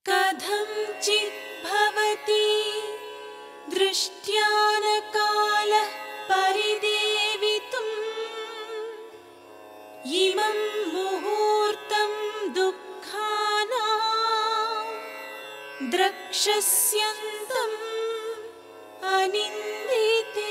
कथञ्चित् भवति दृष्ट्यानकालः परिदेवितुम् इमं मुहूर्तं दुःखाना द्रक्षस्यन्तम् अनिन्दिते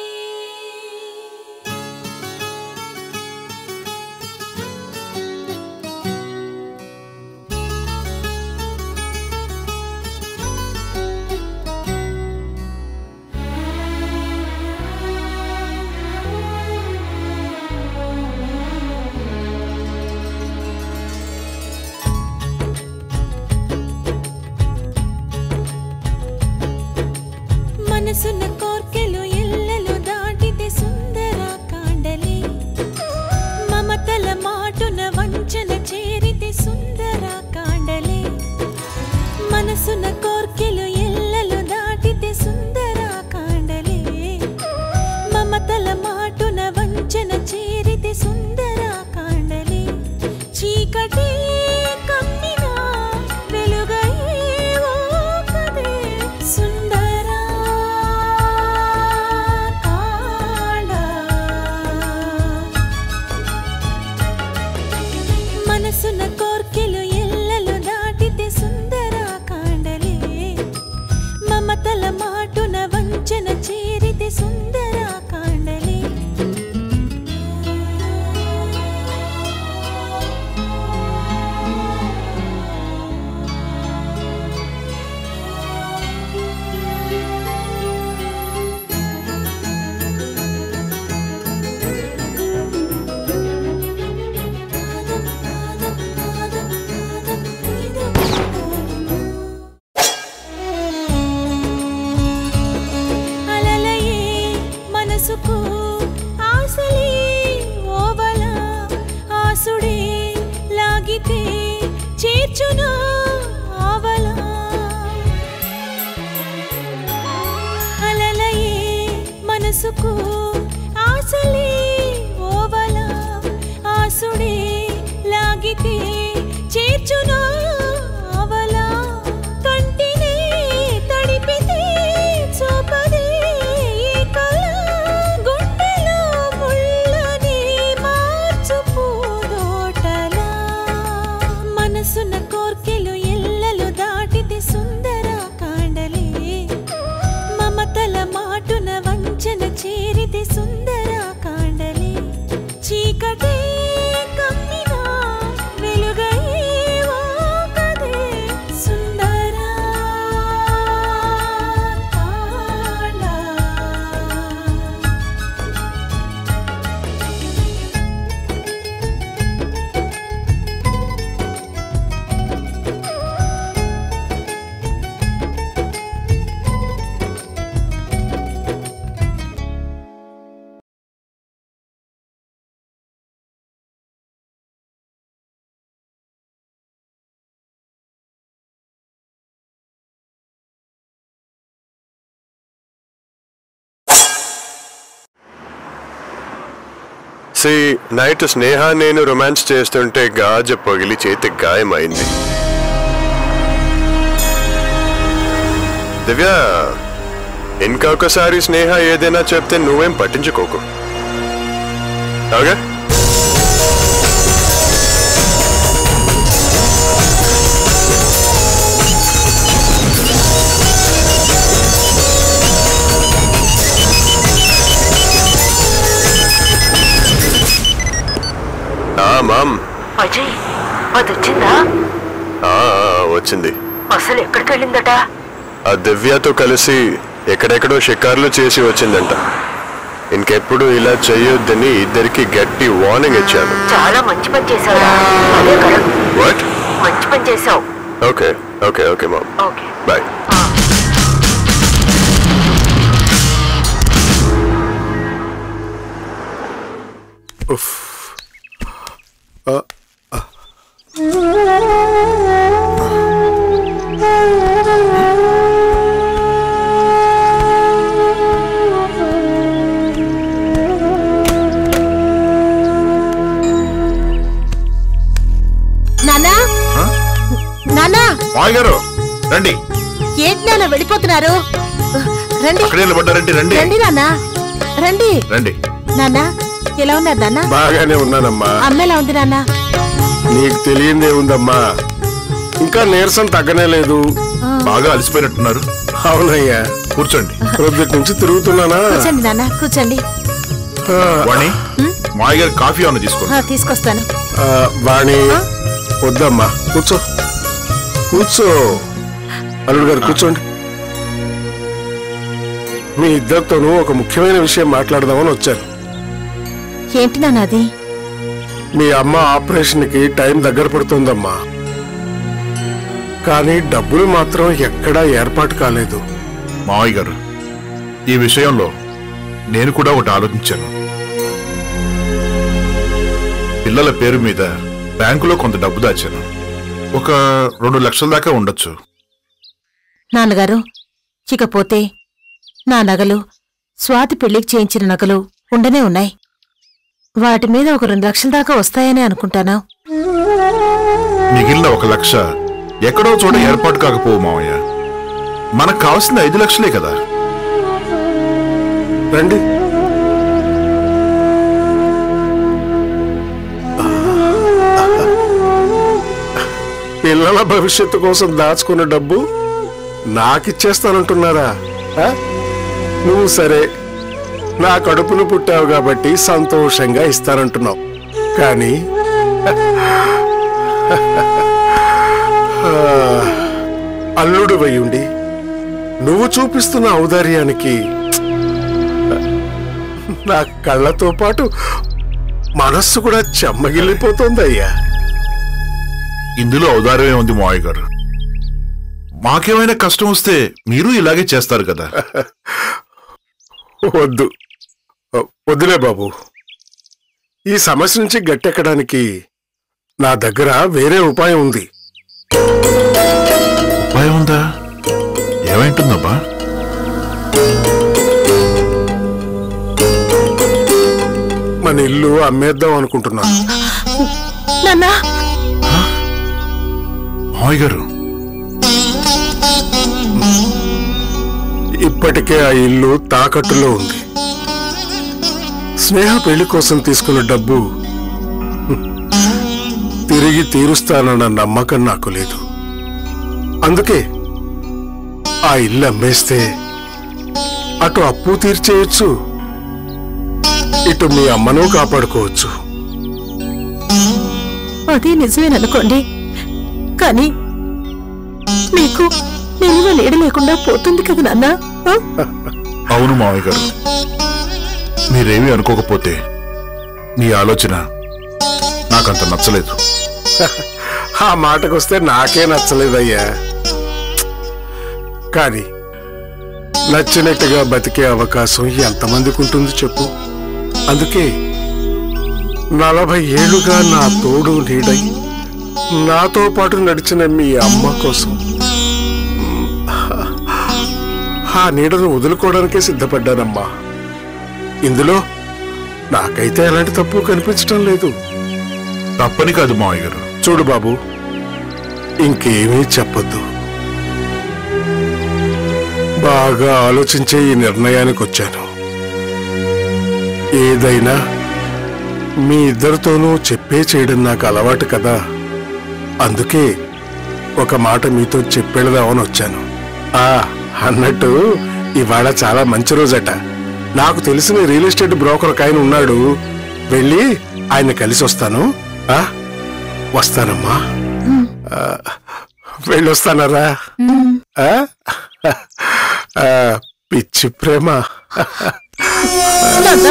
మనసున్న కోర్కెలు ఎల్లెలు దాటితే సుందర కాండలి మమతల మాటున వంచన చేరితే సుందర కాండలి మనసున్న కోర్కెలు ఎల్లెలు దాటితే సుందర కాండలి మమతల మాటున వంచన చేరితే సుందర కాండలి చీకటి కమ్మినా వెలుగై ఓకదే సుందర కాండ మనసున కోర్కెలు ఎల్లలు దాటితే సుందర కాండలే మమతల మాటున వంచన చేరితే సుందర కాండలే అలలయే మనసుకు ఆశలే ఓవల ఆసుడే లాగితే చేర్చును ఆవల అలలయే మనసుకు ఆశలే ఓవల ఆసుడే లాగితే చేర్చును ఆవల కంటినే తడిపితే చూపదే ఈ కళ గుండెలో ముళ్ళని మార్చు పూదోటలా మనసున కోర్కెలు ఎల్లలు దాటితే సుందర కాండలే మమతల మాటున వంచన చేరితే సుందర కాండలే చీకటే కమ్మినా వెలుగై ఓకదే సుందర కాండ సి నైట్ స్నేహ నేను రొమాన్స్ చేస్తుంటే గాజ పగిలి చేతికి గాయమైంది దివ్య ఇంకొకసారి స్నేహ ఏదైనా చెప్తే నువ్వేం పట్టించుకోకు ఓకే ఆ మామ్ అజయ్ అది వచ్చిందా ఆ, ఆ, వచ్చింది అసలు ఎక్కడికి వెళ్ళిందట ఆ దివ్యతో కలిసి ఎక్కడెక్కడో షికార్లు చేసి వచ్చిందంట ఇంకెప్పుడు ఇలా చేయొద్దని ఇద్దరికి గట్టి వార్నింగ్ ఇచ్చాను చాలా మంచి పని చేశావురా అదే కరెక్ట్ వాట్ మంచి పని చేశావు okay okay okay mom okay bye నానా నానా నానా మావయ్య గారు రండి ఏంటి నాన్న వెళ్ళిపోతున్నారు రండి అక్కడే నిలబడ్డారండి రండి రండి నాన్న రండి రండి నాన్న ఎలా ఉన్నారు నాన్న బాగానే ఉన్నానమ్మా అమ్మ ఎలా ఉంది నాన్న నీకు తెలియందే ఉందమ్మా ఇంకా నీరసం తగ్గనే లేదు బాగా అలసిపోయినట్టున్నారు అవునయ్యా కూర్చోండి ప్రొద్దుటి నుంచి తిరుగుతున్నానా కూర్చోండి నాన్న కూర్చోండి ఆ, వాణి మావయ్య గారు కాఫీ ఏమన్నా తీసుకోండి ఆ, తీసుకొస్తాను ఆ, వాణి వద్దమ్మా కూర్చో కూర్చో అల్లుడు గారు కూర్చోండి మీ ఇద్దరితోనూ ఒక ముఖ్యమైన విషయం మాట్లాడదామని వచ్చాను ఏంటి నాన్న అది మీ అమ్మ ఆపరేషన్కి టైం దగ్గర పడుతుందమ్మా కానీ డబ్బులు మాత్రం ఎక్కడా ఏర్పాటు కాలేదు మావయ్య గారు ఈ విషయంలో నేను కూడా ఒకటి ఆలోచించాను పిల్లల పేరు మీద బ్యాంకులో కొంత డబ్బు దాచాను ఒక రెండు లక్షల దాకా ఉండొచ్చు నాన్నగారు ఇకపోతే నా నగలు స్వాతి పెళ్లికి చేయించిన నగలు ఉండనే ఉన్నాయి వాటి మీద ఒక రెండు లక్షల దాకా వస్తాయని అనుకుంటాను మిగిలిన ఒక లక్ష ఎక్కడో చోట ఏర్పాటు కాకపోవు మావయ్య మనకు కావాల్సింది ఐదు లక్షలే కదా రండి పిల్లల భవిష్యత్తు కోసం దాచుకున్న డబ్బు నాకిచ్చేస్తానంటున్నారా ఆ? నువ్వు సరే నా కడుపును పుట్టావు కాబట్టి సంతోషంగా ఇస్తానంటున్నావు కానీ ఆ, అల్లుడు ఉండి నువ్వు చూపిస్తున్న ఔదార్యానికి నా కళ్ళతో పాటు మనస్సు కూడా చెమ్మగిల్లిపోతోందయ్యా ఇందులో ఔదార్యమే ఉంది మావయ్య గారు మాకేమైనా కష్టం వస్తే మీరు ఇలాగే చేస్తారు కదా వద్దు వద్దులే బాబు ఈ సమస్య నుంచి గట్టెక్కడానికి నా దగ్గర వేరే ఉపాయం ఉంది ఉపాయం ఉందా ఏమైంటుందబ్బా మన ఇల్లు అమ్మేద్దాం అనుకుంటున్నాను నాన్న మావయ్య గారు ఇప్పటికే ఆ ఇల్లు తాకట్టులో ఉంది స్నేహ పెళ్లి కోసం తీసుకున్న డబ్బు హ్మ్, తిరిగి తీరుస్తానన్న నమ్మకం నాకు లేదు అందుకే ఆ ఇల్లు అమ్మేస్తే అటు అప్పు తీర్చేయచ్చు ఇటు మీ అమ్మను కాపాడుకోవచ్చు అది నిజమేననుకోండి కానీ మీకు నిలువ నీడ లేకుండా పోతుంది కదా నాన్న ఆ? అవును మావయ్య గారు మీరేమీ అనుకోకపోతే మీ ఆలోచన నాకంత నచ్చలేదు ఆ మాటకొస్తే నాకే నచ్చలేదయ్యా కానీ నచ్చినట్టుగా బతికే అవకాశం ఎంతమందికి ఉంటుంది చెప్పు అందుకే నలభై ఏళ్లుగా నా తోడు నీడై నాతో పాటు నడిచిన మీ అమ్మ కోసం ఆ నీడను వదులుకోవడానికే సిద్ధపడ్డానమ్మా ఇందులో నాకైతే ఎలాంటి తప్పు కనిపించడం లేదు తప్పని కాదు మావయ్య గారు చూడు బాబు ఇంకేమీ చెప్పొద్దు బాగా ఆలోచించే ఈ నిర్ణయానికి వచ్చాను ఏదైనా మీ ఇద్దరితోనూ చెప్పే చేయడం నాకు అలవాటు కదా అందుకే ఒక మాట మీతో చెప్పేళదామని వచ్చాను ఆ అన్నట్టు ఇవాళ చాలా మంచి రోజట నాకు తెలిసిన రియల్ ఎస్టేట్ బ్రోకర్ ఒక ఆయన ఉన్నాడు వెళ్ళి ఆయన కలిసి వస్తాను ఆ వస్తానమ్మా ఆ, వెళ్ళొస్తానరా ఆ? ఆ, పిచ్చి ప్రేమ నాన్న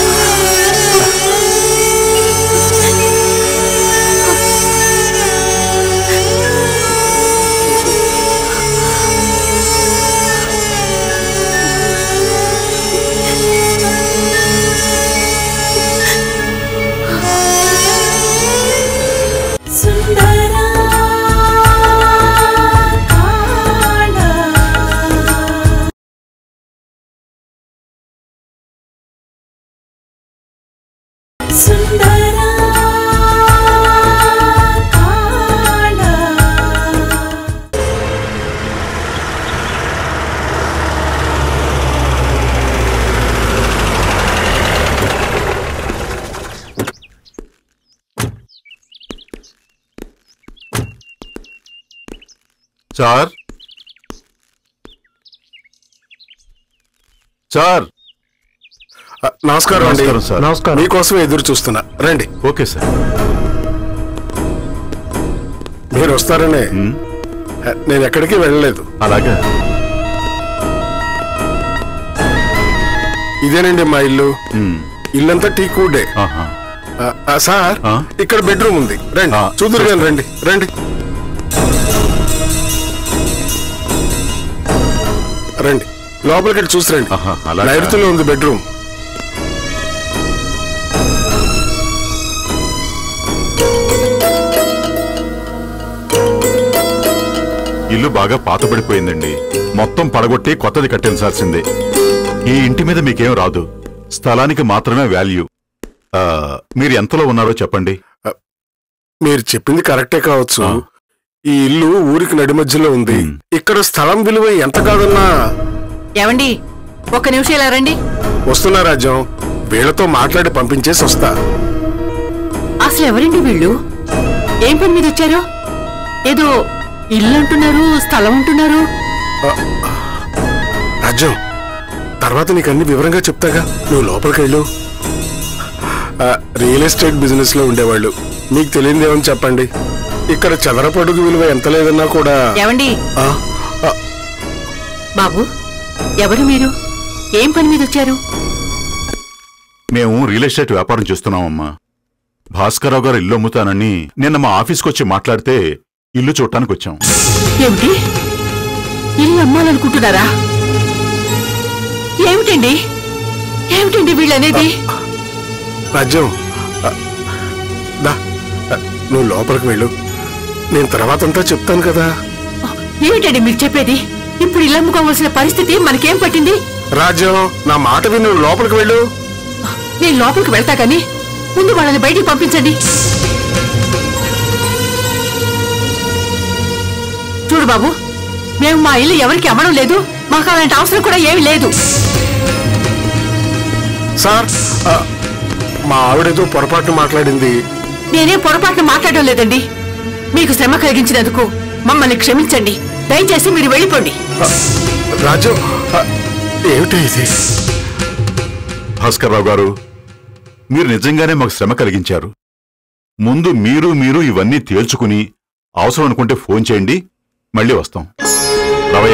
సుందరా కాండ సార్ సార్ ఆ, నమస్కారం అండి నమస్కారం, సార్. నమస్కారం మీకోసం ఎదురు చూస్తున్నా రండి ఓకే సార్ మీరు వస్తారనే ఆ, నేను ఎక్కడికి వెళ్ళలేదు అలాగా ఇదేనండి మా ఇల్లు మ్మ్. ఇల్లంతా టీ కూడే ఆహా. ఆ, ఆ, సార్ ఆ? ఇక్కడ బెడ్రూమ్ ఉంది రండి ఆ, చూదురు కానీ రండి రండి రండి లోపలికి వెళ్ళి చూసి రండి ఆహా, అలాగా? నైరుతిలో ఉంది బెడ్రూమ్ ఇల్లు బాగా పాతబడిపోయిందండి మొత్తం పడగొట్టి కొత్తది కట్టించాల్సిందే ఈ ఇంటి మీద మీకేం రాదు స్థలానికి మాత్రమే వాల్యూ ఆ, మీరు ఎంతలో ఉన్నారో చెప్పండి మీరు చెప్పింది కరెక్టే కావచ్చు ఆ. ఈ ఇల్లు ఊరికి నడి మధ్యలో ఉంది మ్. ఇక్కడ స్థలం విలువ ఎంత కాదన్నా ఏమండి ఒక్క నిమిషం ఇలా రండి వస్తున్నా రాజ్యం వీళ్ళతో మాట్లాడి పంపించేసి వస్తా అసలు ఎవరండి వీళ్ళు ఏం పని మీద వచ్చారు ఏదో ఇల్లు అంటున్నారు స్థలం అంటున్నారు రాజ్యం తర్వాత నీకు అన్ని వివరంగా చెప్తాగా నువ్వు లోపలికి వెళ్ళు ఆ, రియల్ ఎస్టేట్ బిజినెస్ లో ఉండేవాళ్ళు మీకు తెలియదేమని చెప్పండి ఇక్కడ చదరపడుగు విలువ ఎంత లేదన్నా కూడా ఏమండి ఆ, ఆ, బాబు ఎవరు మీరు ఏం పని మీద వచ్చారు మేము రియల్ ఎస్టేట్ వ్యాపారం చేస్తున్నామమ్మా భాస్కరరావు గారు ఇల్లు అమ్ముతానని నిన్న మా ఆఫీస్కి వచ్చి మాట్లాడితే ఇల్లు చూడటానికి వచ్చాం ఏమిటి ఇల్లు అమ్మాలనుకుంటున్నారా ఏమిటండి ఏమిటండి వీళ్ళనేది రాజ్యం ఆ, దా ఆ, నువ్వు లోపలికి వెళ్ళు నేను తర్వాత అంతా చెప్తాను కదా ఏమిటండి మీరు చెప్పేది ఇప్పుడు ఇల్లు అమ్ముకోవాల్సిన పరిస్థితి మనకేం పట్టింది రాజ్యం నా మాట విని నువ్వు లోపలికి వెళ్ళు నేను లోపలికి వెళ్తా కానీ ముందు వాళ్ళని బయటికి పంపించండి చూడు బాబు మేము మా ఇల్లు ఎవరికి అమ్మడం లేదు మాకు అలాంటి అవసరం కూడా ఏమీ లేదు సార్ ఆ, మా ఆవిడేదో పొరపాటున మాట్లాడింది నేనేం పొరపాటున మాట్లాడడం లేదండి మీకు శ్రమ కలిగించినందుకు మమ్మల్ని క్షమించండి దయచేసి మీరు వెళ్ళిపోండి ఆ, రాజ్యం ఆ, ఏమిటి ఇది భాస్కర్రావు గారు మీరు నిజంగానే మాకు శ్రమ కలిగించారు ముందు మీరు మీరు ఇవన్నీ తేల్చుకుని అవసరం అనుకుంటే ఫోన్ చేయండి మళ్ళీ వస్తాం రవయ్య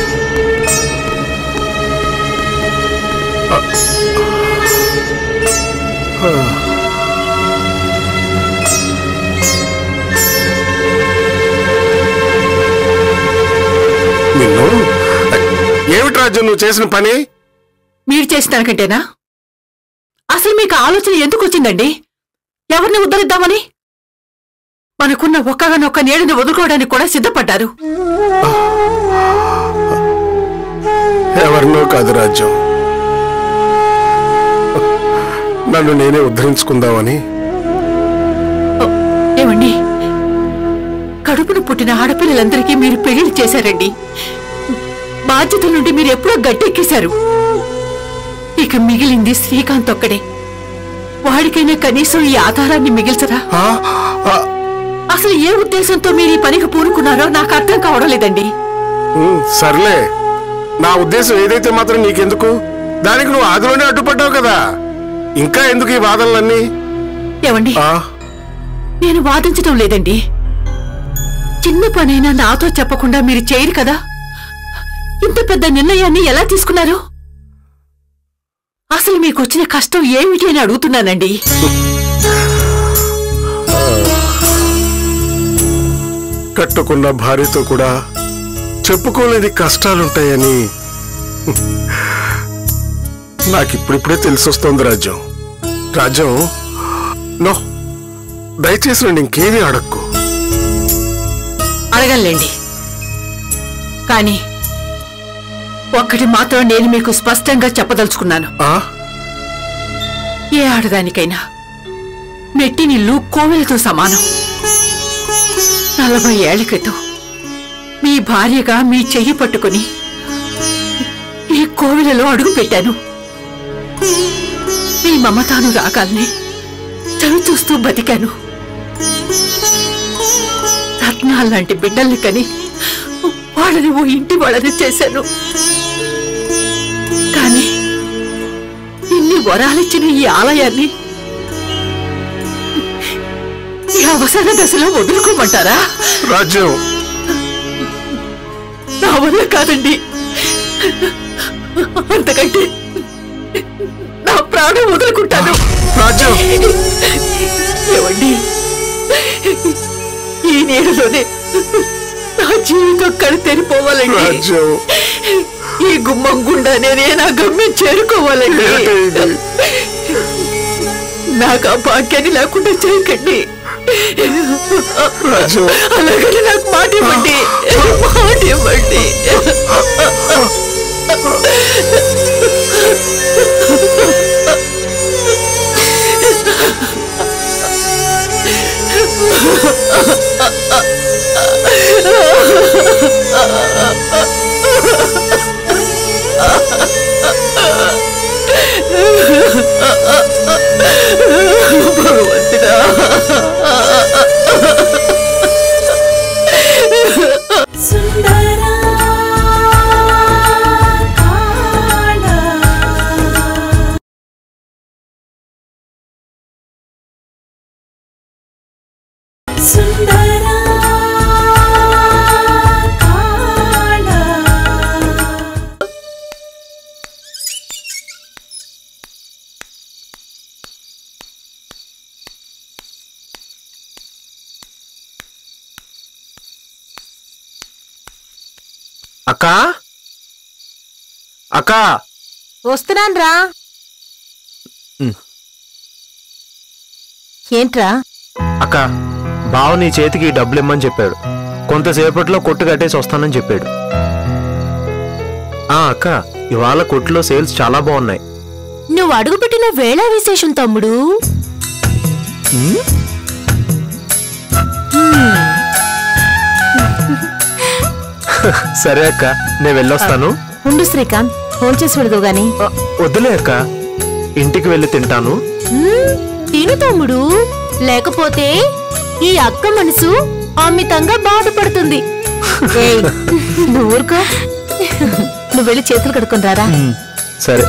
నిన్ను ఏమిటి రాజ్యం నువ్వు చేసిన పని మీరు చేసిన దానికంటేనా అసలు మీకు ఆలోచన ఎందుకు వచ్చిందండి ఎవరిని ఉద్ధరిద్దామని మనకున్న ఒక్కగానొక్క నేడుని వదులుకోవడానికి కూడా సిద్ధపడ్డారు ఎవరినో కాదు రాజ్యం నన్ను నేనే ఉద్ధరించుకుందామని ఓ, ఏమండి కడుపును పుట్టిన ఆడపిల్లలందరికీ మీరు పెళ్లిళ్ళు చేశారండి బాధ్యతల నుండి మీరు ఎప్పుడో గట్టెక్కేశారు ఇక మిగిలింది శ్రీకాంత్ ఒక్కడే వాడికైనా కనీసం ఈ ఆధారాన్ని మిగిల్చరా ఆ, ఆ, అసలు ఏ ఉద్దేశంతో మీరు ఈ పనికి పూనుకున్నారో నాకు అర్థం కావడం లేదండి ఉమ్, సర్లే నా ఉద్దేశం ఏదైతే మాత్రం నీకెందుకు దానికి నువ్వు ఆదిలోనే అడ్డుపడ్డావు కదా ఇంకా ఎందుకు ఈ వాదనలన్నీ ఏమండి ఆ, నేను వాదించడం లేదండి చిన్న పనైనా నాతో చెప్పకుండా మీరు చేయరు కదా ఇంత పెద్ద నిర్ణయాన్ని ఎలా తీసుకున్నారు అసలు మీకు వచ్చిన కష్టం ఏమిటి అని అడుగుతున్నానండి కట్టుకున్న భార్యతో కూడా చెప్పుకోలేని కష్టాలుంటాయని నాకిప్పుడిప్పుడే తెలిసొస్తోంది రాజ్యం రాజ్యం నో దయచేసి నన్ను ఇంకేమీ అడక్కు అడగంలేండి కానీ ఒక్కటి మాత్రం నేను మీకు స్పష్టంగా చెప్పదలుచుకున్నాను ఆ? ఏ ఆడదానికైనా మెట్టినిల్లు కోవెలతో సమానం నలభై ఏళ్ల క్రితం మీ భార్యగా మీ చెయ్యి పట్టుకుని ఈ కోవెలలో అడుగు పెట్టాను మీ మమతాను రాగాల్ని చవి చూస్తూ బతికాను రత్నాల్లాంటి బిడ్డల్ని కని వాళ్ళని ఓ ఇంటి వాళ్ళని చేశాను కానీ ఇన్ని వరాలిచ్చిన ఈ ఆలయాన్ని ఈ అవసర దశలో వదులుకోమంటారా రాజ్యం నా వల్ల కాదండి అంతకంటే నా ప్రాణం వదులుకుంటాను రాజ్యం ఏమండి ఈ నీడలోనే నా జీవితం కడితేరిపోవాలండి రాజ్యం ఈ గుమ్మం గుండా నేనే నా గమ్యం చేరుకోవాలండి ఏంటి ఇది? నాకు ఆ భాగ్యాన్ని లేకుండా చేయకండి రాజ్యం అలాగని నాకు మాట ఇవ్వండి మాట ఇవ్వండి భగవంతుడా సుందర కాండ సుందర కాండ అక్క అక్క వస్తున్నాను రా ఉమ్. ఏంట్రా అక్క బావ నీ చేతికి ఈ డబ్బులు ఇమ్మని చెప్పాడు కొంతసేపట్లో కొట్టు కట్టేసి వస్తానని చెప్పాడు ఆ అక్క ఇవాళ కొట్టులో సేల్స్ చాలా బాగున్నాయి నువ్వు అడుగుపెట్టిన వేళ విశేషం తమ్ముడు సరే అక్క నేను వెళ్ళొస్తాను ఉండు శ్రీకాంత్ ఫోన్ చేసి విడదు గాని ఆ, వద్దులే అక్క ఇంటికి వెళ్ళి తింటాను మ్మ్, తిను తమ్ముడు లేకపోతే ఈ అక్క మనసు అమితంగా బాధపడుతుంది ఏయ్, నువ్వు ఊరుకో నువ్వు వెళ్ళి చేతులు కడుక్కొని రారా ఉమ్, సరే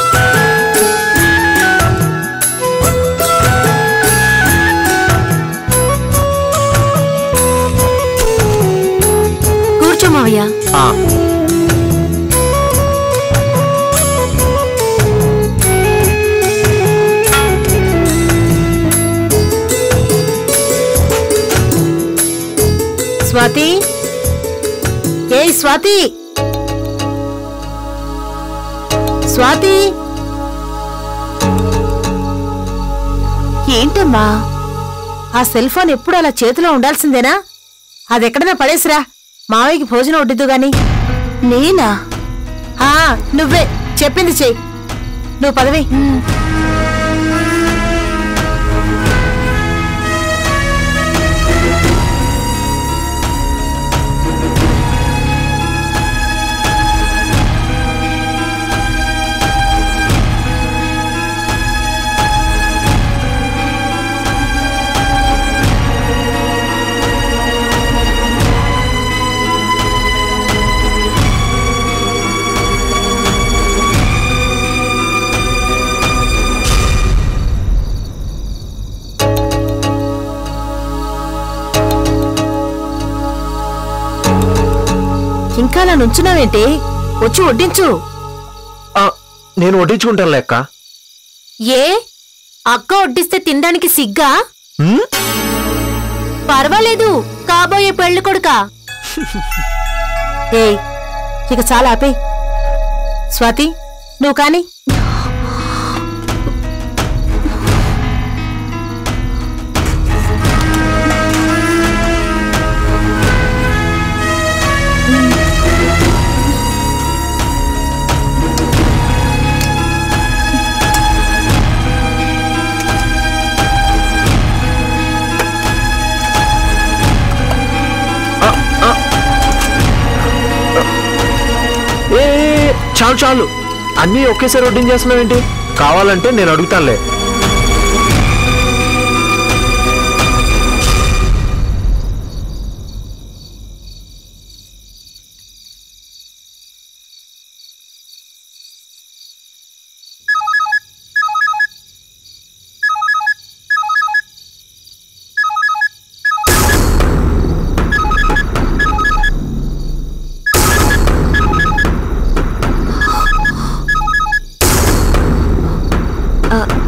కూర్చో మావయ్య ఆ, స్వాతి ఏయ్ స్వాతి స్వాతి ఏంటమ్మా ఆ సెల్ ఫోన్ ఎప్పుడు అలా చేతిలో ఉండాల్సిందేనా అది ఎక్కడైనా పడేసిరా మావయ్యకి భోజనం వడ్డిద్దు గాని నేనా ఆ నువ్వే చెప్పింది చెయ్యి నువ్వు పదవి ఇంకా అలా నుంచున్నావేంటి వచ్చి వడ్డించు ఆ, నేను వడ్డించుకుంటాను అక్క ఏ అక్క వడ్డిస్తే తినడానికి సిగ్గా ఉమ్, పర్వాలేదు కాబోయే పెళ్లి కొడుకా ఏయ్ ఇక చాలా ఆపే స్వాతి నువ్వు కాని ఏ ఏ, ఏ, చాలు చాలు అన్నీ ఒకేసారి వడ్డించేస్తున్నావేంటి కావాలంటే నేను అడుగుతానులే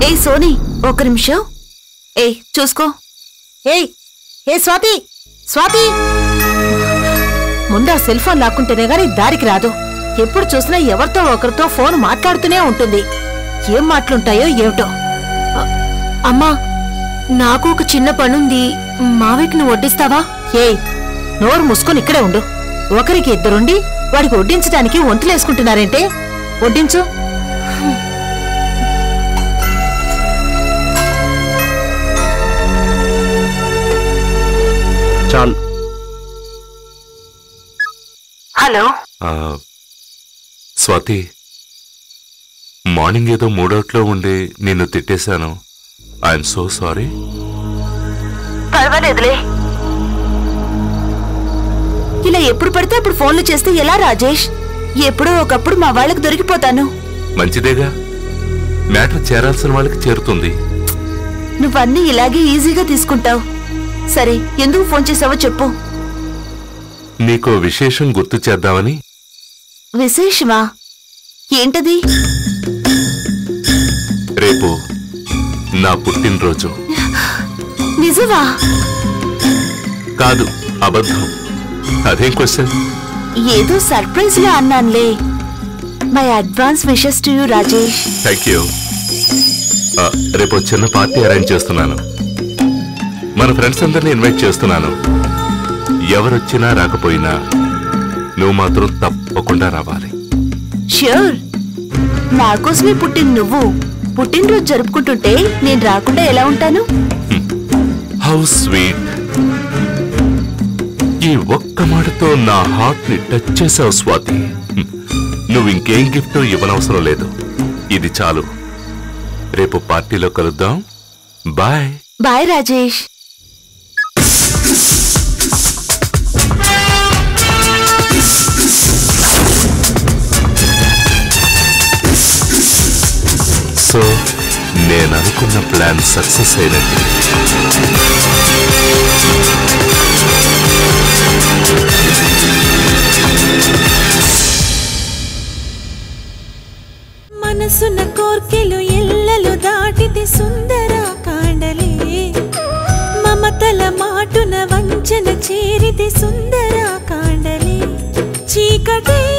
ఏయ్ సోనీ ఒక్క నిమిషం ఏయ్ చూసుకో ఏయ్ ఏ స్వాతి స్వాతి ముందు ఆ సెల్ ఫోన్ లాక్కుంటేనే గాని దారికి రాదు ఎప్పుడు చూసినా ఎవరితో ఒకరితో ఫోన్ మాట్లాడుతూనే ఉంటుంది ఏం మాటలుంటాయో ఏమిటో అమ్మా నాకు ఒక చిన్న పనుంది మావయ్యకి నువ్వు వడ్డిస్తావా ఏయ్ నోరు మూసుకొని ఇక్కడే ఉండు ఒకరికి ఇద్దరుండి వాడికి వడ్డించడానికి వంతులేసుకుంటున్నారంటే వడ్డించు చాలు హలో ఆ, స్వాతి మార్నింగ్ ఏదో మూడౌట్లో ఉండి నిన్ను తిట్టేశాను ఐఎమ్ సో సారీ పర్వాలేదులే ఇలా ఎప్పుడు పడితే అప్పుడు ఫోన్లు చేస్తే ఎలా రాజేష్ ఎప్పుడో ఒకప్పుడు మా వాళ్ళకి దొరికిపోతాను మంచిదేగా మ్యాటర్ చేరాల్సిన వాళ్ళకి చేరుతుంది నువ్వన్నీ ఇలాగే ఈజీగా తీసుకుంటావు సరే ఎందుకు ఫోన్ చేసావో చెప్పు నీకో విశేషం గుర్తు చేద్దామని విశేషమా ఏంటది రేపు నా పుట్టినరోజు నిజమా కాదు అబద్ధం అదేం క్వశ్చన్ ఏదో సర్ప్రైజ్ లా అన్నానులే my advance wishes to you Rajesh thank you ఆ, రేపు ఓ చిన్న పార్టీ అరేంజ్ చేస్తున్నాను మన ఫ్రెండ్స్ అందరిని ఇన్వైట్ చేస్తున్నాను ఎవరొచ్చినా రాకపోయినా నువ్వు మాత్రం తప్పకుండా రావాలి ష్యూర్ నా కోసమే పుట్టిన నువ్వు పుట్టినరోజు జరుపుకుంటుంటే నేను రాకుండా ఎలా ఉంటాను హౌ స్వీట్ ఈ ఒక్క మాటతో నా హార్ట్ ని టచ్ చేసావు స్వాతి హ్మ్. నువ్వు ఇంకేం గిఫ్ట్ ఇవ్వనవసరం లేదు ఇది చాలు రేపు పార్టీలో కలుద్దాం బాయ్ బాయ్ రాజేష్ సో నేను అనుకున్న ప్లాన్ సక్సెస్ అయినట్టు మనసున కోర్కెలు ఎల్లలు దాటితే సుందర కాండలే మమతల మాటున వంచన చేరితే సుందర కాండలే చీకటే